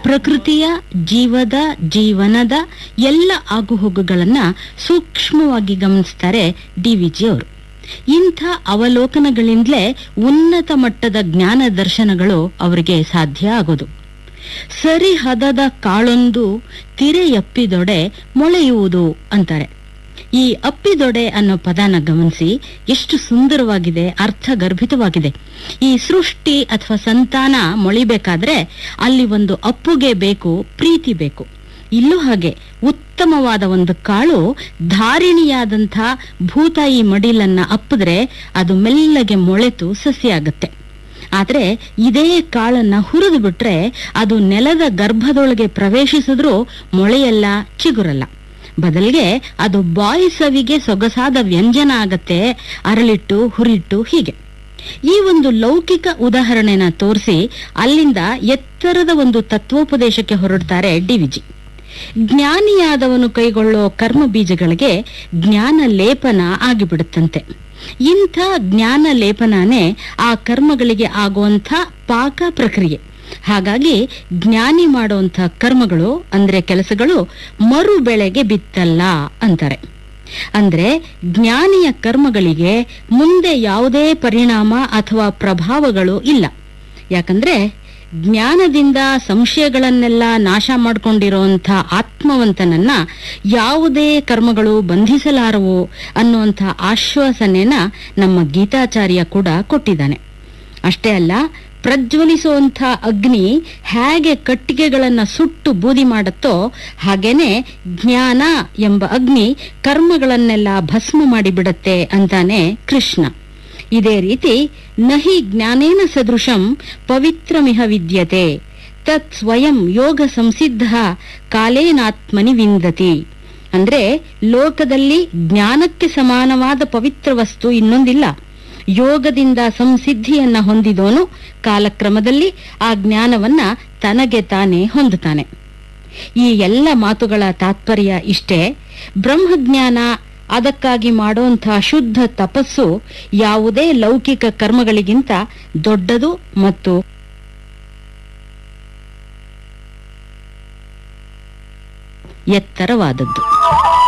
ಪ್ರಕೃತಿಯ ಜೀವದ ಜೀವನದ ಎಲ್ಲ ಆಗುಹೋಗುಗಳನ್ನ ಸೂಕ್ಷ್ಮವಾಗಿ ಗಮನಿಸ್ತಾರೆ ಡಿ ವಿಜಿ ಅವರು ಇಂಥ ಅವಲೋಕನಗಳಿಂದಲೇ ಉನ್ನತ ಮಟ್ಟದ ಜ್ಞಾನ ದರ್ಶನಗಳು ಅವರಿಗೆ ಸಾಧ್ಯ ಆಗೋದು ಸರಿ ಹದದ ಕಾಳೊಂದು ತಿರೆಯಪ್ಪಿದೊಡೆ ಮೊಳೆಯುವುದು ಅಂತಾರೆ ಈ ಅಪ್ಪಿದೊಡೆ ಅನ್ನೋ ಪದನ ಗಮನಿಸಿ ಎಷ್ಟು ಸುಂದರವಾಗಿದೆ ಅರ್ಥಗರ್ಭಿತವಾಗಿದೆ ಈ ಸೃಷ್ಟಿ ಅಥವಾ ಸಂತಾನ ಮೊಳಿಬೇಕಾದ್ರೆ ಅಲ್ಲಿ ಒಂದು ಅಪ್ಪುಗೆ ಬೇಕು ಪ್ರೀತಿ ಬೇಕು ಇಲ್ಲೂ ಹಾಗೆ ಉತ್ತಮವಾದ ಒಂದು ಕಾಳು ಧಾರಿಣಿಯಾದಂಥ ಭೂತಾಯಿ ಮಡಿಲನ್ನ ಅಪ್ಪಿದ್ರೆ ಅದು ಮೆಲ್ಲಗೆ ಮೊಳೆತು ಸಸಿ ಆಗತ್ತೆ ಆದ್ರೆ ಇದೇ ಕಾಳನ್ನ ಹುರಿದು ಬಿಟ್ರೆ ಅದು ನೆಲದ ಗರ್ಭದೊಳಗೆ ಪ್ರವೇಶಿಸಿದ್ರೂ ಮೊಳೆಯಲ್ಲ ಚಿಗುರಲ್ಲ ಬದಲಿಗೆ ಅದು ಬಾಯಿ ಸವಿಗೆ ಸೊಗಸಾದ ವ್ಯಂಜನ ಆಗತ್ತೆ ಅರಳಿಟ್ಟು ಹುರಿಟ್ಟು ಹೀಗೆ ಈ ಒಂದು ಲೌಕಿಕ ಉದಾಹರಣೆನ ತೋರಿಸಿ ಅಲ್ಲಿಂದ ಎತ್ತರದ ಒಂದು ತತ್ವೋಪದೇಶಕ್ಕೆ ಹೊರಡ್ತಾರೆ ಡಿವಿಜಿ ಜ್ಞಾನಿಯಾದವನು ಕೈಗೊಳ್ಳೋ ಕರ್ಮ ಬೀಜಗಳಿಗೆ ಜ್ಞಾನ ಲೇಪನ ಆಗಿಬಿಡುತ್ತಂತೆ ಇಂಥ ಜ್ಞಾನ ಲೇಪನನೇ ಆ ಕರ್ಮಗಳಿಗೆ ಆಗುವಂಥ ಪಾಕ ಪ್ರಕ್ರಿಯೆ ಹಾಗಾಗಿ ಜ್ಞಾನಿ ಮಾಡುವಂಥ ಕರ್ಮಗಳು ಅಂದ್ರೆ ಕೆಲಸಗಳು ಮರು ಬೆಳೆಗೆ ಬಿತ್ತಲ್ಲ ಅಂತಾರೆ ಅಂದ್ರೆ ಜ್ಞಾನಿಯ ಕರ್ಮಗಳಿಗೆ ಮುಂದೆ ಯಾವುದೇ ಪರಿಣಾಮ ಅಥವಾ ಪ್ರಭಾವಗಳು ಇಲ್ಲ ಯಾಕಂದ್ರೆ ಜ್ಞಾನದಿಂದ ಸಂಶಯಗಳನ್ನೆಲ್ಲ ನಾಶ ಮಾಡ್ಕೊಂಡಿರೋಂಥ ಆತ್ಮವಂತನನ್ನ ಯಾವುದೇ ಕರ್ಮಗಳು ಬಂಧಿಸಲಾರವು ಅನ್ನುವಂಥ ಆಶ್ವಾಸನೆನ ನಮ್ಮ ಗೀತಾಚಾರ್ಯ ಕೂಡ ಕೊಟ್ಟಿದ್ದಾನೆ ಅಷ್ಟೇ ಅಲ್ಲ ಪ್ರಜ್ವಲಿಸುವಂಥ ಅಗ್ನಿ ಹೇಗೆ ಕಟ್ಟಿಗೆಗಳನ್ನ ಸುಟ್ಟು ಬೂದಿ ಮಾಡುತ್ತೋ ಹಾಗೇನೆ ಜ್ಞಾನ ಎಂಬ ಅಗ್ನಿ ಕರ್ಮಗಳನ್ನೆಲ್ಲ ಭಸ್ಮ ಮಾಡಿಬಿಡತ್ತೆ ಅಂತಾನೆ ಕೃಷ್ಣ ಇದೇ ರೀತಿ ನಹಿ ಜ್ಞಾನೇನ ಸದೃಶಂ ಪವಿತ್ರಮಿಹ ವಿದ್ಯತೆ ತತ್ ಸ್ವಯಂ ಯೋಗ ಸಂಸಿದ್ಧ ಕಾಲೇನಾತ್ಮನಿ ವಿಂದತಿ ಅಂದ್ರೆ ಲೋಕದಲ್ಲಿ ಜ್ಞಾನಕ್ಕೆ ಸಮಾನವಾದ ಪವಿತ್ರ ವಸ್ತು ಇನ್ನೊಂದಿಲ್ಲ ಯೋಗದಿಂದ ಸಂಸಿದ್ಧಿಯನ್ನ ಹೊಂದಿದೋನು ಕಾಲಕ್ರಮದಲ್ಲಿ ಆ ಜ್ಞಾನವನ್ನ ತನಗೆ ತಾನೇ ಹೊಂದುತ್ತಾನೆ ಈ ಎಲ್ಲ ಮಾತುಗಳ ತಾತ್ಪರ್ಯ ಇಷ್ಟೇ ಬ್ರಹ್ಮಜ್ಞಾನ ಅದಕ್ಕಾಗಿ ಮಾಡುವಂಥ ಶುದ್ಧ ತಪಸ್ಸು ಯಾವುದೇ ಲೌಕಿಕ ಕರ್ಮಗಳಿಗಿಂತ ದೊಡ್ಡದು ಮತ್ತು ಎತ್ತರವಾದದ್ದು